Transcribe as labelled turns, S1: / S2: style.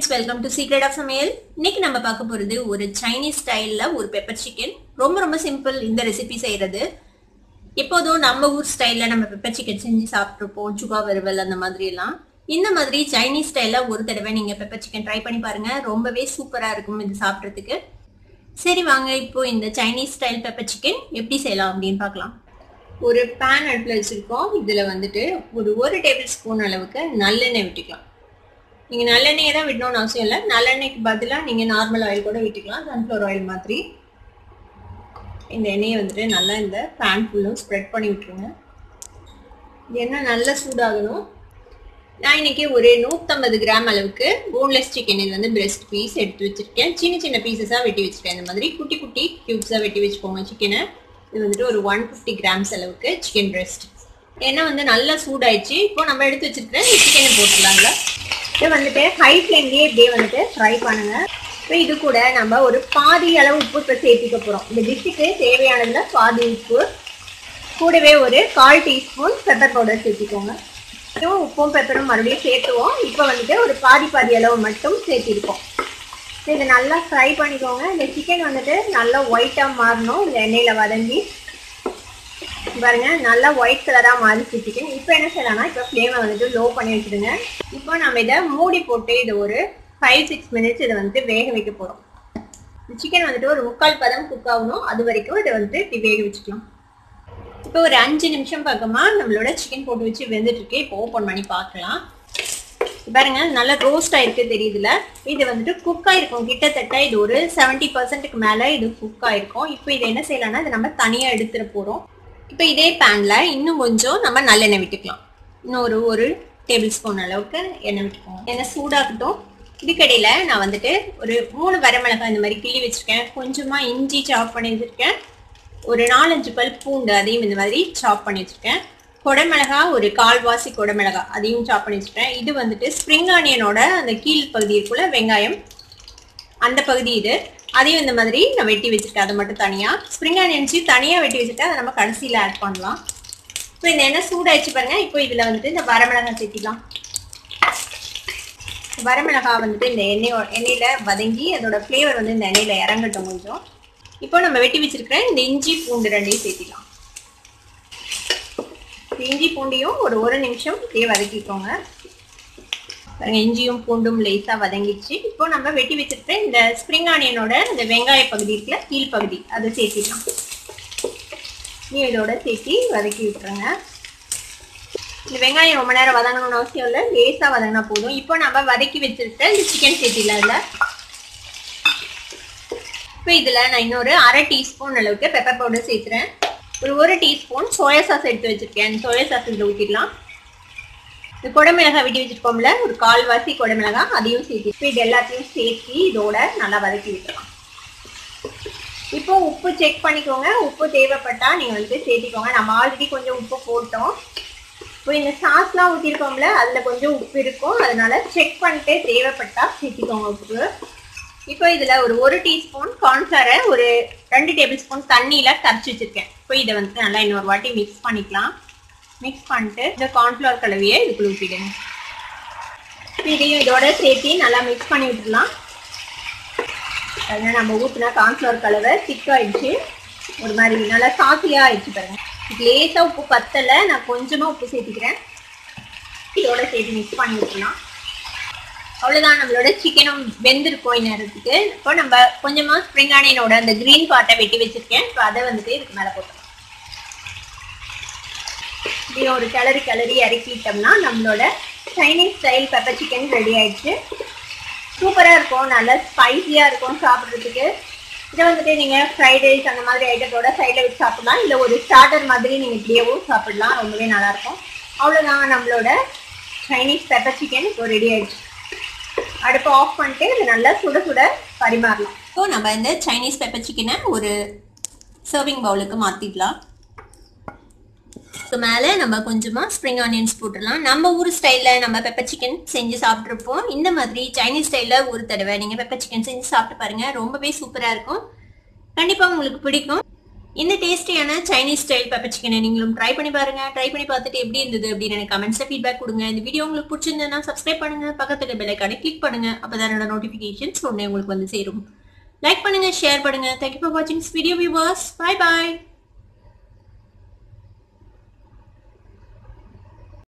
S1: friends welcome to secret of சமையல் இன்னைக்கு நம்ம பார்க்க போறது ஒரு சைனீஸ் ஸ்டைல்ல ஒரு பெப்பர் சிக்கன் ரொம்ப ரொம்ப சிம்பிள் இந்த ரெசிபி செய்யறது எப்போதும் நம்ம ஊர் ஸ்டைல்ல நம்ம பெப்பர் சிக்கன் செஞ்சு சாப்பிட்ருப்போம் சுகா வறுவல் அந்த மாதிரி எல்லாம் இந்த மாதிரி சைனீஸ் ஸ்டைல்ல ஒரு தடவை நீங்க பெப்பர் சிக்கன் ட்ரை பண்ணி பாருங்க ரொம்பவே சூப்பரா இருக்கும் இது சாப்பிட்றதுக்கு சரி வாங்க இப்போ இந்த சைனீஸ் ஸ்டைல் பெப்பர் சிக்கன் எப்படி செய்யலாம் அப்படின்னு பார்க்கலாம் ஒரு பேன் அடுப்பில் வச்சுருக்கோம் இதில் வந்துட்டு ஒரு ஒரு டேபிள் ஸ்பூன் அளவுக்கு நல்லெண்ணெய் விட்டுக்கலாம் நீங்கள் நல்லெண்ணெயை தான் விடணும்னு அவசியம் இல்லை நல்லெண்ணெய்க்கு பதிலாக நீங்கள் நார்மல் ஆயில் கூட விட்டுக்கலாம் சன்ஃப்ளவர் ஆயில் மாதிரி இந்த எண்ணெயை வந்துட்டு நல்லா இந்த பேன் ஃபுல்லும் ஸ்ப்ரெட் பண்ணி விட்டுருங்க இது எண்ணெய் நல்லா சூடாகணும் நான் இன்னைக்கு ஒரு நூற்றம்பது கிராம் அளவுக்கு போன்லெஸ் சிக்கன் இது வந்து பிரெஸ்ட் பீஸ் எடுத்து வச்சிருக்கேன் சின்ன சின்ன பீசஸாக வெட்டி வச்சிருக்கேன் இந்த மாதிரி குட்டி குட்டி க்யூப்ஸாக வெட்டி வச்சுக்கோங்க சிக்கனை இது வந்துட்டு ஒரு ஒன் ஃபிஃப்டி கிராம்ஸ் அளவுக்கு சிக்கன் பிரெஸ்ட் எண்ணெய் வந்து நல்லா சூடாயிடுச்சு இப்போ நம்ம எடுத்து வச்சிருக்கிற சிக்கனை போட்டுடலாங்களா இதை வந்துட்டு ஹை ஃப்ளேம்லேயே இப்படியே வந்துட்டு ஃப்ரை பண்ணுங்க இப்போ இது கூட நம்ம ஒரு பாதி அளவு உப்பு இப்போ சேர்த்திக்க போகிறோம் இந்த டிஷ்ஷுக்கு தேவையானதுல பாதி உப்பு கூடவே ஒரு கால் டீஸ்பூன் பெப்பர் பவுடர் சேர்த்திக்கோங்க இதுவும் உப்பும் பெப்பரும் மறுபடியும் சேர்த்துவோம் இப்போ வந்துட்டு ஒரு பாதி பாதி அளவு மட்டும் சேர்த்திருக்கோம் இதை நல்லா ஃப்ரை பண்ணிக்கோங்க இந்த சிக்கன் வந்துட்டு நல்லா ஒயிட்டாக மாறணும் இந்த எண்ணெயில் வதங்கி பாருங்க நல்லா ஒயிட் கலராக மாறிச்சு சிக்கன் இப்போ என்ன செய்யலாம்னா இப்போ ஃப்ளேமை வந்துட்டு லோ பண்ணி வச்சுடுங்க இப்போ நம்ம இதை மூடி போட்டு இதை ஒரு ஃபைவ் சிக்ஸ் மினிட்ஸ் இதை வந்துட்டு வேக வைக்க போகிறோம் சிக்கன் வந்துட்டு ஒரு முக்கால் பதம் குக் ஆகணும் அது வரைக்கும் இதை வந்துட்டு இப்படி வேக வச்சுக்கலாம் இப்போ ஒரு அஞ்சு நிமிஷம் பக்கமா நம்மளோட சிக்கன் போட்டு வச்சு வெந்துட்டு இருக்கு இப்போ ஓப்பன் பண்ணி பார்க்கலாம் பாருங்க நல்லா ரோஸ்ட் ஆயிருக்கு தெரியுதுல இது வந்துட்டு குக் ஆயிருக்கும் கிட்டத்தட்ட இது ஒரு செவன்டி பர்சன்ட்டுக்கு மேல இது குக் ஆயிருக்கும் இப்போ இதை என்ன செய்யலாம்னா இதை நம்ம தனியா எடுத்துட போறோம் இப்போ இதே பேன்ல இன்னும் கொஞ்சம் நம்ம நல்லெண்ணெய் விட்டுக்கலாம் இன்னும் ஒரு ஒரு டேபிள் ஸ்பூன் அளவுக்கு எண்ணெய் விட்டுக்கோங்க எண்ணெய் சூடாகட்டும் இதுக்கடையில நான் வந்துட்டு ஒரு மூணு வரமிளகாய் இந்த மாதிரி கிள்ளி வச்சிருக்கேன் கொஞ்சமா இஞ்சி சாப் பண்ணி வச்சிருக்கேன் ஒரு நாலஞ்சு பல் பூண்டு அதையும் இந்த மாதிரி சாப் பண்ணி வச்சிருக்கேன் கொடமிளகா ஒரு கால்வாசி கொடமிளகா அதையும் சாப் பண்ணி வச்சுருக்கேன் இது வந்துட்டு ஸ்ப்ரிங் ஆனியனோட அந்த கீழ் பகுதி இருக்குள்ள வெங்காயம் அந்த பகுதி இது அதையும் இந்த மாதிரி நான் வெட்டி வச்சிருக்கேன் அதை மட்டும் தனியாக ஸ்ப்ரிங் ஆனியன்ஸு தனியாக வெட்டி வச்சுருக்கேன் அதை நம்ம கடைசியில் ஆட் பண்ணலாம் இப்போ இந்த எண்ணெய் சூடாயிடுச்சு பாருங்க இப்போ இதில் வந்துட்டு இந்த வரமிளகாய் சேர்த்திக்கலாம் வரமிளகாய் வந்துட்டு இந்த எண்ணெயோ எண்ணெயில் வதங்கி அதோட ஃப்ளேவர் வந்து இந்த எண்ணெயில் இறங்கட்டும் கொஞ்சம் இப்போ நம்ம வெட்டி வச்சிருக்கிற இந்த இஞ்சி பூண்டு ரெண்டையும் சேர்த்திக்கலாம் இஞ்சி பூண்டையும் ஒரு ஒரு நிமிஷம் இப்படியே வதக்கிக்கோங்க பாருங்க இஞ்சியும் பூண்டும் லேசாக வதங்கிடுச்சு இப்போ நம்ம வெட்டி வச்சிருக்கிற இந்த ஸ்ப்ரிங் ஆனியனோட இந்த வெங்காய பகுதி இருக்குல்ல கீழ் பகுதி அதை சேர்த்திக்கலாம் நீ இதோட சேர்த்தி வதக்கி விட்டுருங்க இந்த வெங்காயம் ரொம்ப நேரம் வதங்கணும்னு அவசியம் இல்லை லேசாக வதங்கினா போதும் இப்போ நம்ம வதக்கி வச்சிருக்க இந்த சிக்கன் சேர்த்தில இல்லை இப்போ இதில் நான் இன்னொரு அரை டீஸ்பூன் அளவுக்கு பெப்பர் பவுடர் சேர்த்துறேன் ஒரு ஒரு டீஸ்பூன் சோயா சாஸ் எடுத்து வச்சிருக்கேன் சோயா சாஸ் இதில் ஊற்றிடலாம் இந்த குடமிளகாய் வெட்டி வச்சிருக்கோம்ல ஒரு கால்வாசி குடமிளகாய் அதையும் சேர்த்து இப்போ இது எல்லாத்தையும் சேர்த்து இதோட நல்லா வதக்கி விட்டுலாம் இப்போ உப்பு செக் பண்ணிக்கோங்க உப்பு தேவைப்பட்டா நீங்கள் வந்து சேர்த்திக்கோங்க நம்ம ஆல்ரெடி கொஞ்சம் உப்பு போட்டோம் இப்போ இந்த சாஸ்லாம் ஊற்றிருக்கோம்ல அதில் கொஞ்சம் உப்பு இருக்கும் அதனால செக் பண்ணிட்டு தேவைப்பட்டா சேர்த்திக்கோங்க உப்பு இப்போ இதில் ஒரு ஒரு டீஸ்பூன் கார்ன்ஃப்ளவரை ஒரு ரெண்டு டேபிள் ஸ்பூன் தண்ணியில் கரைச்சி வச்சுருக்கேன் இப்போ இதை வந்து நல்லா இன்னொரு வாட்டி மிக்ஸ் பண்ணிக்கலாம் மிக்ஸ் பண்ணிட்டு இந்த கார்ன்ஃப்ளவர் கலவையை இதுக்குள்ள ஊற்றிடுங்க இதையும் இதோட சேர்த்து நல்லா மிக்ஸ் பண்ணி விட்டுடலாம் அதனால் நம்ம ஊற்றினா கார்ன்ஃப்ளவர் கலவை திக்காயிடுச்சு ஒரு மாதிரி நல்லா சாத்தியாக ஆயிடுச்சு பாருங்க இது லேசாக உப்பு பத்தலை நான் கொஞ்சமாக உப்பு சேர்த்துக்கிறேன் இதோட சேர்த்து மிக்ஸ் பண்ணி விட்டுலாம் அவ்வளோதான் நம்மளோட சிக்கனும் வெந்திருக்கும் இந்நேரத்துக்கு இப்போ நம்ம கொஞ்சமாக ஸ்ப்ரிங் ஆனியனோட அந்த க்ரீன் பார்ட்டை வெட்டி வச்சிருக்கேன் இப்போ அதை வந்துட்டு இதுக்கு மேலே போட்டோம் இப்படி ஒரு கிளறி கிளறி இறக்கிட்டோம்னா நம்மளோட Chinese style pepper chicken ready ஆயிடுச்சு சூப்பராக இருக்கும் நல்லா ஸ்பைஸியாக இருக்கும் சாப்பிட்றதுக்கு இதை வந்துட்டு நீங்கள் ஃப்ரைட் ரைஸ் அந்த மாதிரி ஐட்டத்தோட சைடில் வச்சு சாப்பிடலாம் இல்லை ஒரு ஸ்டார்டர் மாதிரி நீங்கள் இப்படியேவும் சாப்பிடலாம் ரொம்பவே நல்லாயிருக்கும் அவ்வளோதான் நம்மளோட சைனீஸ் பெப்பர் சிக்கன் இப்போ ரெடி ஆயிடுச்சு அடுப்பு ஆஃப் பண்ணிட்டு இது நல்லா சுட சுட பரிமாறலாம் ஸோ நம்ம இந்த சைனீஸ் பெப்பர் சிக்கனை ஒரு சர்விங் பவுலுக்கு மாற்றிடலாம் ஸோ மேலே நம்ம கொஞ்சமாக ஸ்ப்ரிங் ஆனியன்ஸ் போட்டுடலாம் நம்ம ஊர் ஸ்டைலில் நம்ம பெப்பர் சிக்கன் செஞ்சு சாப்பிட்ருப்போம் இந்த மாதிரி சைனீஸ் ஸ்டைலில் ஒரு தடவை நீங்கள் பெப்பர் சிக்கன் செஞ்சு சாப்பிட்டு பாருங்கள் ரொம்பவே சூப்பராக இருக்கும் கண்டிப்பாக உங்களுக்கு பிடிக்கும் இந்த டேஸ்டியான சைனீஸ் ஸ்டைல் பெப்பர் சிக்கனை நீங்களும் ட்ரை பண்ணி பாருங்க ட்ரை பண்ணி பார்த்துட்டு எப்படி இருந்தது அப்படின்னு எனக்கு கமெண்ட்ஸ்ல ஃபீட்பேக் கொடுங்க இந்த வீடியோ உங்களுக்கு பிடிச்சிருந்ததுன்னா சப்ஸ்கிரைப் பண்ணுங்க பக்கத்துல பெல் ஐக்கானை கிளிக் பண்ணுங்க அப்பதான் என்னோட நோட்டிபிகேஷன்ஸ் உடனே உங்களுக்கு வந்து சேரும் லைக் பண்ணுங்க ஷேர் பண்ணுங்க தேங்க்யூ ஃபார் வாட்சிங் வீடியோ வியூவர்ஸ் பை பாய்